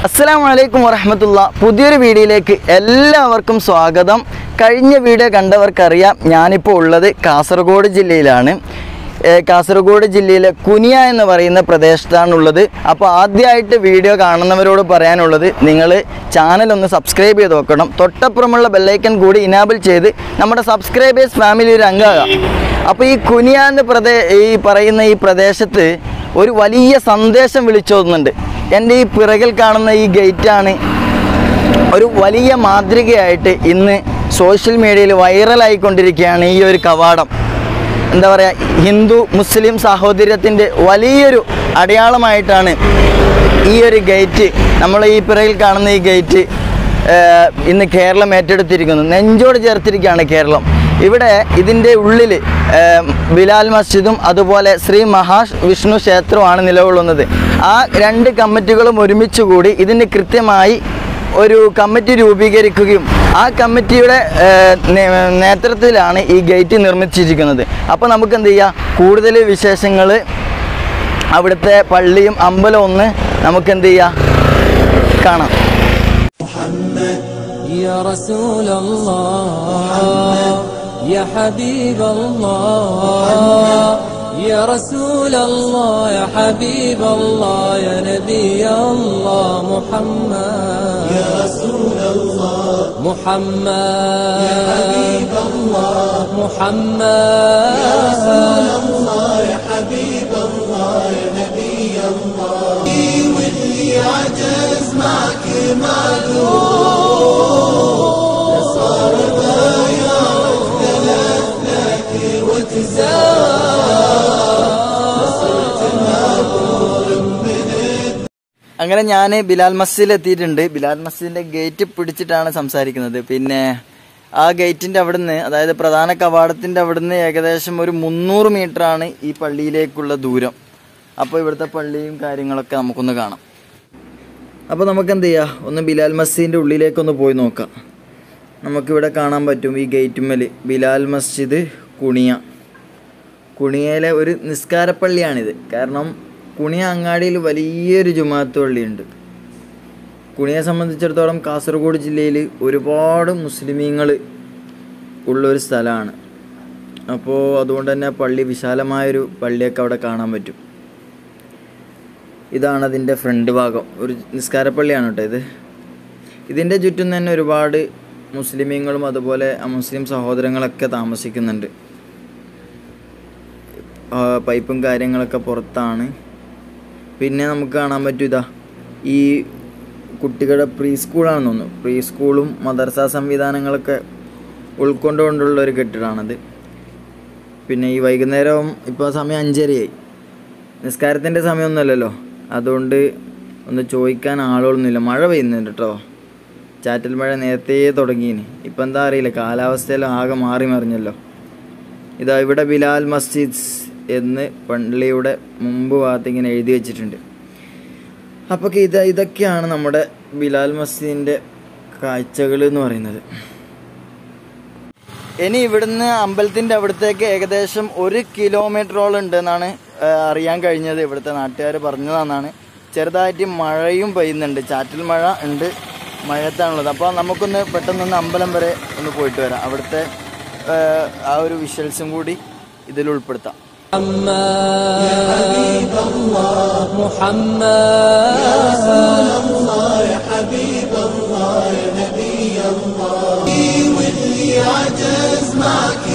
അസ്സലാമു അലൈക്കും വറഹമത്തുള്ള പുതിയൊരു വീഡിയോയിലേക്ക് എല്ലാവർക്കും സ്വാഗതം കഴിഞ്ഞ വീഡിയോ കണ്ടവർക്കറിയാം ഞാനിപ്പോൾ ഉള്ളത് കാസർഗോഡ് ജില്ലയിലാണ് ഏഹ് കാസർഗോഡ് ജില്ലയിലെ കുനിയ എന്ന് പറയുന്ന പ്രദേശത്താണുള്ളത് അപ്പോൾ ആദ്യമായിട്ട് വീഡിയോ കാണുന്നവരോട് പറയാനുള്ളത് നിങ്ങൾ ചാനൽ ഒന്ന് സബ്സ്ക്രൈബ് ചെയ്ത് നോക്കണം തൊട്ടപ്പുറമുള്ള ബെല്ലൈക്കൻ കൂടി ഇനാബിൾ ചെയ്ത് നമ്മുടെ സബ്സ്ക്രൈബേഴ്സ് ഫാമിലി ഒരു അംഗമാകാം അപ്പോൾ ഈ കുനിയ എന്ന് പ്രദേ ഈ പറയുന്ന ഈ പ്രദേശത്ത് ഒരു വലിയ സന്ദേശം വിളിച്ചോതുന്നുണ്ട് എൻ്റെ ഈ പിറകിൽ കാണുന്ന ഈ ഗേറ്റാണ് ഒരു വലിയ മാതൃകയായിട്ട് ഇന്ന് സോഷ്യൽ മീഡിയയിൽ വൈറലായിക്കൊണ്ടിരിക്കുകയാണ് ഈ ഒരു കവാടം എന്താ പറയുക ഹിന്ദു മുസ്ലിം സാഹോദര്യത്തിൻ്റെ വലിയൊരു അടയാളമായിട്ടാണ് ഈ ഒരു ഗേറ്റ് നമ്മൾ ഈ പിറകിൽ കാണുന്ന ഈ ഗേറ്റ് ഏഹ്, ഇന്ന് കേരളം ഏറ്റെടുത്തിരിക്കുന്നു നെഞ്ചോട് ചേർത്തിരിക്കുകയാണ് കേരളം ഇവിടെ ഇതിൻ്റെ ഉള്ളിൽ ബിലാൽ മസ്ജിദും അതുപോലെ ശ്രീ മഹാ വിഷ്ണു ക്ഷേത്രവുമാണ് നിലകൊള്ളുന്നത് ആ രണ്ട് കമ്മിറ്റികളും ഒരുമിച്ച് കൂടി ഇതിന് കൃത്യമായി ഒരു കമ്മിറ്റി രൂപീകരിക്കുകയും ആ കമ്മിറ്റിയുടെ ഏഹ്, നേ- നേതൃത്വത്തിലാണ് ഈ ഗേറ്റ് നിർമ്മിച്ചിരിക്കുന്നത് അപ്പോൾ നമുക്ക് എന്ത് ചെയ്യാം കൂടുതൽ വിശേഷങ്ങൾ അവിടുത്തെ പള്ളിയും അമ്പലവും ഒന്ന് നമുക്ക് എന്ത് ചെയ്യാം കാണാം يا رسول الله يا حبيب الله يا رسول الله يا حبيب الله يا نبي الله محمد يا رسول الله محمد يا حبيب الله محمد يا رسول الله يا حبيب الله يا نبي الله واللي عجز معك معذور صار بايع ثلاث لكن وتزار صرت مبرور من അങ്ങനെ ഞാൻ ബിലാൽ മസ്ജിദിൽ എത്തിയിട്ടുണ്ട് ബിലാൽ മസ്ജിദിന്റെ ഗേറ്റ് പിടിച്ചിട്ടാണ് സംസാരിക്കുന്നത് പിന്നെ ആ ഗേറ്റിന്റെ അവിടുന്ന് അതായത് പ്രധാന കവാടത്തിന്റെ അവിടുന്ന് ഏകദേശം ഒരു മുന്നൂറ് മീറ്റർ ആണ് ഈ പള്ളിയിലേക്കുള്ള ദൂരം അപ്പോൾ ഇവിടുത്തെ പള്ളിയും കാര്യങ്ങളൊക്കെ നമുക്കൊന്ന് കാണാം അപ്പോൾ നമുക്ക് എന്ത് ചെയ്യാം ഒന്ന് ബിലാൽ മസ്ജിദിന്റെ ഉള്ളിലേക്കൊന്ന് പോയി നോക്കാം നമുക്കിവിടെ കാണാൻ പറ്റും ഈ ഗേറ്റുമ്മൽ ബിലാൽ മസ്ജിദ് കുണിയ കുണിയയിലെ ഒരു നിസ്കാരപ്പള്ളിയാണിത് കാരണം കുണിയ അങ്ങാടിയിൽ വലിയൊരു ജുമാഅത്ത് പള്ളിയുണ്ട് കുണിയെ സംബന്ധിച്ചിടത്തോളം കാസർഗോഡ് ജില്ലയിൽ ഒരുപാട് മുസ്ലിമീങ്ങൾ ഉള്ളൊരു സ്ഥലമാണ് അപ്പോൾ അതുകൊണ്ട് തന്നെ പള്ളി വിശാലമായൊരു പള്ളിയൊക്കെ അവിടെ കാണാൻ പറ്റും ഇതാണ് അതിൻ്റെ ഫ്രണ്ട് ഭാഗം ഒരു നിസ്കാരപ്പള്ളിയാണ് കേട്ടോ ഇത് ഇതിൻ്റെ ചുറ്റും തന്നെ ഒരുപാട് മുസ്ലിമീങ്ങളും അതുപോലെ മുസ്ലിം സഹോദരങ്ങളൊക്കെ താമസിക്കുന്നുണ്ട് ആ, പൈപ്പും കാര്യങ്ങളൊക്കെ പുറത്താണ് പിന്നെ നമുക്ക് കാണാൻ പറ്റും ഇതാ ഈ കുട്ടികളുടെ പ്രീ സ്കൂളാണെന്ന് തോന്നുന്നു പ്രീ സ്കൂളും മദർസ സംവിധാനങ്ങളൊക്കെ ഉൾക്കൊണ്ടുകൊണ്ടുള്ള ഒരു കെട്ടിടമാണത് പിന്നെ ഈ വൈകുന്നേരം ഇപ്പോൾ സമയം അഞ്ചരയായി നിസ്കാരത്തിൻ്റെ സമയമൊന്നുമല്ലല്ലോ അതുകൊണ്ട് ഒന്ന് ചോദിക്കാൻ ആളുകളൊന്നുമില്ല മഴ പെയ്യുന്നുണ്ട് കേട്ടോ ചാറ്റൽ മഴ നേരത്തെ തുടങ്ങിയിന് ഇപ്പം എന്താ അറിയില്ല കാലാവസ്ഥയെല്ലാം ആകെ മാറി മറിഞ്ഞല്ലോ ഇതാ ഇവിടെ ബിലാൽ മസ്ജിദ് എന്ന് പള്ളിയുടെ മുമ്പ് ഭാഗത്ത് ഇങ്ങനെ എഴുതി വെച്ചിട്ടുണ്ട് അപ്പോൾ ഇത് ഇതൊക്കെയാണ് നമ്മുടെ ബിലാൽ മസ്ജിദിൻ്റെ കാഴ്ചകൾ എന്ന് പറയുന്നത് ഇനി ഇവിടുന്ന് അമ്പലത്തിൻ്റെ അവിടത്തേക്ക് ഏകദേശം ഒരു കിലോമീറ്ററോളം ഉണ്ടെന്നാണ് ആ, അറിയാൻ കഴിഞ്ഞത് ഇവിടുത്തെ നാട്ടുകാർ പറഞ്ഞതെന്നാണ് ചെറുതായിട്ട് മഴയും പെയ്യുന്നുണ്ട് ചാറ്റൽ മഴ ഉണ്ട് മഴയത്താണുള്ളത് അപ്പോൾ നമുക്കൊന്ന് പെട്ടെന്നൊന്ന് അമ്പലം വരെ ഒന്ന് പോയിട്ട് വരാം അവിടുത്തെ ആ, ആ ഒരു വിഷ്വൽസും കൂടി ഇതിൽ ഉൾപ്പെടുത്താം محمد يا حبيب الله محمد يا رسول الله يا حبيب الله يا نبي الله واللي عجز معك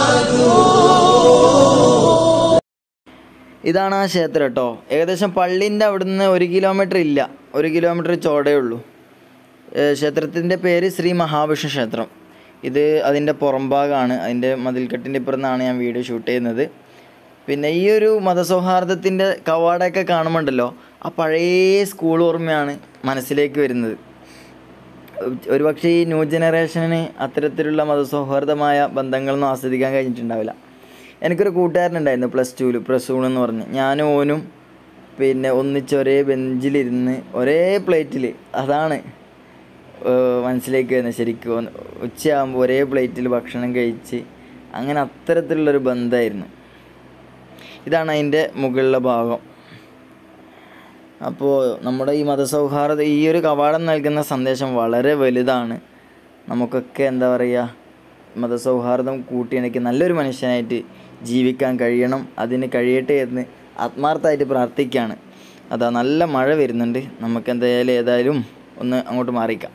معذور ഇതാണ് ആ ക്ഷേത്രം കേട്ടോ ഏകദേശം പള്ളിൻ്റെ അവിടുന്ന് ഒരു കിലോമീറ്റർ ഇല്ല ഒരു കിലോമീറ്റർ ചോടേ ഉള്ളൂ ഏഹ് ക്ഷേത്രത്തിൻ്റെ പേര് ശ്രീ മഹാവിഷ്ണു ക്ഷേത്രം ഇത് അതിൻ്റെ പുറംഭാഗമാണ് അതിൻ്റെ മതിൽക്കെട്ടിൻ്റെ ഇപ്പുറത്താണ് ഞാൻ വീഡിയോ ഷൂട്ട് ചെയ്യുന്നത് പിന്നെ ഈ ഒരു മതസൗഹാർദ്ദത്തിൻ്റെ കവാടമൊക്കെ കാണുമ്പോണ്ടല്ലോ ആ പഴയ സ്കൂൾ ഓർമ്മയാണ് മനസ്സിലേക്ക് വരുന്നത് ഒരുപക്ഷെ ഈ ന്യൂ ജനറേഷന് അത്തരത്തിലുള്ള മതസൗഹാർദ്ദമായ ബന്ധങ്ങളൊന്നും ആസ്വദിക്കാൻ കഴിഞ്ഞിട്ടുണ്ടാവില്ല എനിക്കൊരു കൂട്ടുകാരനുണ്ടായിരുന്നു പ്ലസ് ടുവിൽ പ്രസൂൺ എന്ന് പറഞ്ഞ് ഞാനും ഓനും പിന്നെ ഒന്നിച്ച് ഒരേ ബെഞ്ചിലിരുന്ന് ഒരേ പ്ലേറ്റിൽ അതാണ് ഏഹ് മനസ്സിലേക്ക് വരുന്നത് ശരിക്കും ഒന്ന് ഉച്ചയാകുമ്പോൾ ഒരേ പ്ലേറ്റിൽ ഭക്ഷണം കഴിച്ച് അങ്ങനെ അത്തരത്തിലുള്ളൊരു ബന്ധമായിരുന്നു ഇതാണ് അതിൻ്റെ മുകളിലെ ഭാഗം അപ്പോൾ നമ്മുടെ ഈ മതസൗഹാർദ്ദ ഈ ഒരു കവാടം നൽകുന്ന സന്ദേശം വളരെ വലുതാണ് നമുക്കൊക്കെ എന്താ പറയുക മതസൗഹാർദ്ദം കൂട്ടിയിണക്കി നല്ലൊരു മനുഷ്യനായിട്ട് ജീവിക്കാൻ കഴിയണം അതിന് കഴിയട്ടെ എന്ന് ആത്മാർത്ഥമായിട്ട് പ്രാർത്ഥിക്കുകയാണ് അതാ നല്ല മഴ വരുന്നുണ്ട് നമുക്ക് എന്തായാലും ഏതായാലും ഒന്ന് അങ്ങോട്ട് മാറിക്കാം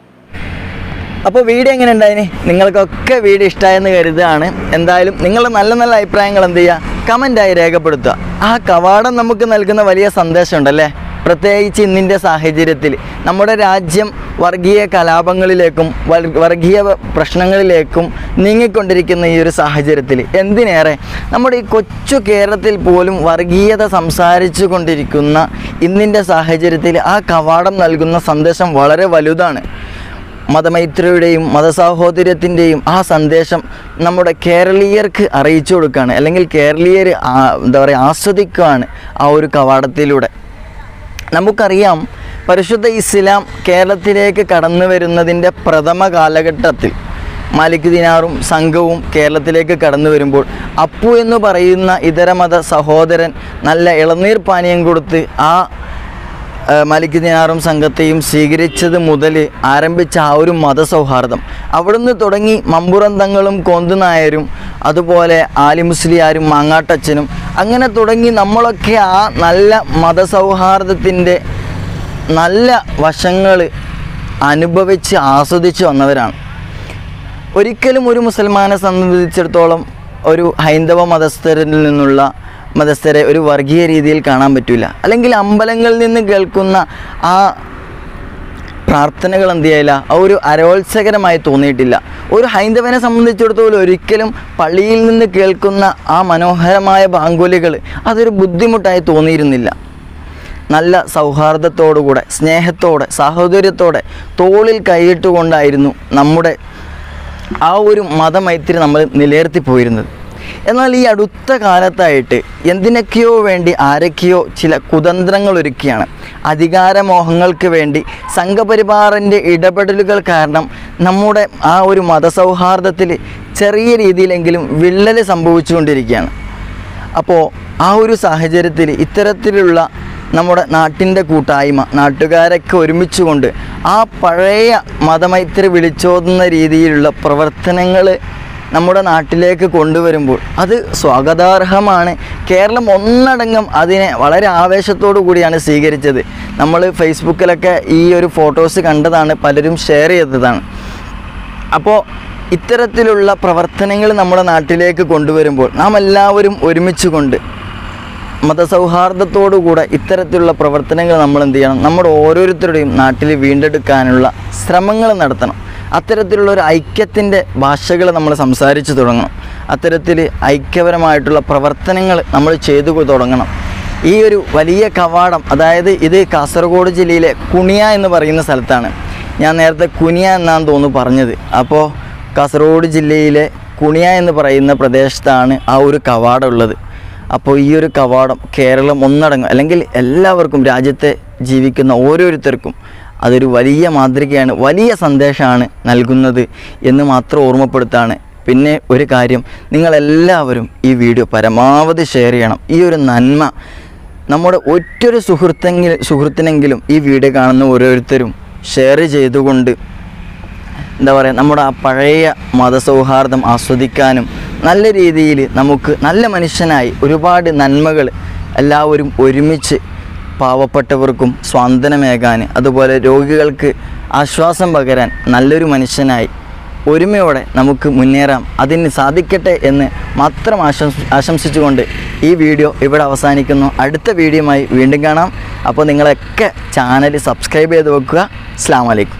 അപ്പോൾ വീഡിയോ എങ്ങനെ ഉണ്ടായിന് നിങ്ങൾക്കൊക്കെ വീഡിയോ ഇഷ്ടമായെന്ന് കരുതുകയാണ് എന്തായാലും നിങ്ങളുടെ നല്ല നല്ല അഭിപ്രായങ്ങൾ എന്ത് ചെയ്യുക കമൻ്റായി രേഖപ്പെടുത്തുക ആ കവാടം നമുക്ക് നൽകുന്ന വലിയ സന്ദേശമുണ്ടല്ലേ പ്രത്യേകിച്ച് ഇന്നിൻ്റെ സാഹചര്യത്തിൽ നമ്മുടെ രാജ്യം വർഗീയ കലാപങ്ങളിലേക്കും വർ- വർഗീയ പ്രശ്നങ്ങളിലേക്കും നീങ്ങിക്കൊണ്ടിരിക്കുന്ന ഈ ഒരു സാഹചര്യത്തിൽ എന്തിനേറെ നമ്മുടെ ഈ കൊച്ചു കേരളത്തിൽ പോലും വർഗീയത സംസാരിച്ചു കൊണ്ടിരിക്കുന്ന ഇന്നിൻ്റെ സാഹചര്യത്തിൽ ആ കവാടം നൽകുന്ന സന്ദേശം വളരെ വലുതാണ് മതമൈത്രിയുടെയും മതസാഹോദര്യത്തിൻ്റെയും ആ സന്ദേശം നമ്മുടെ കേരളീയർക്ക് അറിയിച്ചു കൊടുക്കുകയാണ് അല്ലെങ്കിൽ കേരളീയർ ആ- എന്താ പറയുക ആസ്വദിക്കുകയാണ് ആ ഒരു കവാടത്തിലൂടെ നമുക്കറിയാം പരിശുദ്ധ ഇസ്ലാം കേരളത്തിലേക്ക് കടന്നു വരുന്നതിൻ്റെ പ്രഥമ കാലഘട്ടത്തിൽ മാലിക് ദിനാറും സംഘവും കേരളത്തിലേക്ക് കടന്നു വരുമ്പോൾ അപ്പു എന്ന് പറയുന്ന ഇതരമത സഹോദരൻ നല്ല ഇളനീർ പാനീയം കൊടുത്ത് ആ ആ, മാലിക് ദിനാറും സംഘത്തെയും സ്വീകരിച്ചത് മുതൽ ആരംഭിച്ച ആ ഒരു മതസൗഹാർദ്ദം അവിടുന്ന് തുടങ്ങി മമ്പുറം തങ്ങളും കോന്തുനായരും അതുപോലെ ആലിമുസ്ലിയാരും മാങ്ങാട്ടച്ചനും അങ്ങനെ തുടങ്ങി നമ്മളൊക്കെ ആ നല്ല മതസൗഹാർദ്ദത്തിൻ്റെ നല്ല വശങ്ങൾ അനുഭവിച്ച് ആസ്വദിച്ച് വന്നവരാണ് ഒരിക്കലും ഒരു മുസൽമാനെ സംബന്ധിച്ചിടത്തോളം ഒരു ഹൈന്ദവ മതസ്ഥരിൽ നിന്നുള്ള മതസ്ഥരെ ഒരു വർഗീയ രീതിയിൽ കാണാൻ പറ്റില്ല അല്ലെങ്കിൽ അമ്പലങ്ങളിൽ നിന്ന് കേൾക്കുന്ന ആ പ്രാർത്ഥനകൾ എന്ത് ചെയ്യില്ല ആ ഒരു അരോത്സകരമായി തോന്നിയിട്ടില്ല ഒരു ഹൈന്ദവനെ സംബന്ധിച്ചിടത്തോളം ഒരിക്കലും പള്ളിയിൽ നിന്ന് കേൾക്കുന്ന ആ മനോഹരമായ ബാങ്കുലികൾ അതൊരു ബുദ്ധിമുട്ടായി തോന്നിയിരുന്നില്ല നല്ല സൗഹാർദ്ദത്തോടുകൂടെ സ്നേഹത്തോടെ സാഹോദര്യത്തോടെ തോളിൽ കൈയിട്ടുകൊണ്ടായിരുന്നു നമ്മുടെ ആ ഒരു മതമൈത്രി നമ്മൾ നിലനിർത്തി പോയിരുന്നത് എന്നാൽ ഈ അടുത്ത കാലത്തായിട്ട് എന്തിനൊക്കെയോ വേണ്ടി ആരൊക്കെയോ ചില കുതന്ത്രങ്ങൾ ഒരുക്കിയാണ് അധികാരമോഹങ്ങൾക്ക് വേണ്ടി സംഘപരിവാറിൻ്റെ ഇടപെടലുകൾ കാരണം നമ്മുടെ ആ ഒരു മതസൗഹാർദ്ദത്തിൽ ചെറിയ രീതിയിലെങ്കിലും വിള്ളൽ സംഭവിച്ചുകൊണ്ടിരിക്കുകയാണ് അപ്പോൾ ആ ഒരു സാഹചര്യത്തിൽ ഇത്തരത്തിലുള്ള നമ്മുടെ നാട്ടിൻ്റെ കൂട്ടായ്മ നാട്ടുകാരൊക്കെ ഒരുമിച്ചുകൊണ്ട് ആ പഴയ മതമൈത്രി വിളിച്ചോതുന്ന രീതിയിലുള്ള പ്രവർത്തനങ്ങൾ നമ്മുടെ നാട്ടിലേക്ക് കൊണ്ടുവരുമ്പോൾ അത് സ്വാഗതാർഹമാണ് കേരളം ഒന്നടങ്കം അതിനെ വളരെ ആവേശത്തോടു കൂടിയാണ് സ്വീകരിച്ചത് നമ്മൾ ഫേസ്ബുക്കിലൊക്കെ ഈ ഒരു ഫോട്ടോസ് കണ്ടതാണ് പലരും ഷെയർ ചെയ്തതാണ് അപ്പോൾ ഇത്തരത്തിലുള്ള പ്രവർത്തനങ്ങൾ നമ്മുടെ നാട്ടിലേക്ക് കൊണ്ടുവരുമ്പോൾ നാം എല്ലാവരും ഒരുമിച്ച് കൊണ്ട് മതസൗഹാർദ്ദത്തോടുകൂടെ ഇത്തരത്തിലുള്ള പ്രവർത്തനങ്ങൾ നമ്മൾ എന്ത് ചെയ്യണം നമ്മുടെ ഓരോരുത്തരുടെയും നാട്ടിൽ വീണ്ടെടുക്കാനുള്ള ശ്രമങ്ങൾ നടത്തണം അത്തരത്തിലുള്ള ഒരു ഐക്യത്തിൻ്റെ ഭാഷകൾ നമ്മൾ സംസാരിച്ച് തുടങ്ങണം അത്തരത്തിൽ ഐക്യപരമായിട്ടുള്ള പ്രവർത്തനങ്ങൾ നമ്മൾ ചെയ്തു തുടങ്ങണം ഈ ഒരു വലിയ കവാടം അതായത് ഇത് കാസർഗോഡ് ജില്ലയിലെ കുണിയ എന്ന് പറയുന്ന സ്ഥലത്താണ് ഞാൻ നേരത്തെ കുനിയ എന്നാണ് തോന്നുന്നു പറഞ്ഞത് അപ്പോൾ കാസർഗോഡ് ജില്ലയിലെ കുണിയ എന്ന് പറയുന്ന പ്രദേശത്താണ് ആ ഒരു കവാടം ഉള്ളത് അപ്പോൾ ഈ ഒരു കവാടം കേരളം ഒന്നടങ്കം അല്ലെങ്കിൽ എല്ലാവർക്കും രാജ്യത്തെ ജീവിക്കുന്ന ഓരോരുത്തർക്കും അതൊരു വലിയ മാതൃകയാണ് വലിയ സന്ദേശമാണ് നൽകുന്നത് എന്ന് മാത്രം ഓർമ്മപ്പെടുത്താണ് പിന്നെ ഒരു കാര്യം നിങ്ങളെല്ലാവരും ഈ വീഡിയോ പരമാവധി ഷെയർ ചെയ്യണം ഈ ഒരു നന്മ നമ്മുടെ ഒറ്റൊരു സുഹൃത്തെങ്കിലും സുഹൃത്തിനെങ്കിലും ഈ വീഡിയോ കാണുന്ന ഓരോരുത്തരും ഷെയർ ചെയ്തുകൊണ്ട് എന്താ പറയുക നമ്മുടെ ആ പഴയ മതസൗഹാർദ്ദം ആസ്വദിക്കാനും നല്ല രീതിയിൽ നമുക്ക് നല്ല മനുഷ്യനായി ഒരുപാട് നന്മകൾ എല്ലാവരും ഒരുമിച്ച് പാവപ്പെട്ടവർക്കും സ്വാന്തനമേകാൻ അതുപോലെ രോഗികൾക്ക് ആശ്വാസം പകരാൻ നല്ലൊരു മനുഷ്യനായി ഒരുമയോടെ നമുക്ക് മുന്നേറാം അതിന് സാധിക്കട്ടെ എന്ന് മാത്രം ആശംസ ആശംസിച്ചുകൊണ്ട് ഈ വീഡിയോ ഇവിടെ അവസാനിക്കുന്നു അടുത്ത വീഡിയോയുമായി വീണ്ടും കാണാം അപ്പോൾ നിങ്ങളൊക്കെ ചാനൽ സബ്സ്ക്രൈബ് ചെയ്ത് വെക്കുക അസ്സാം വലൈക്കും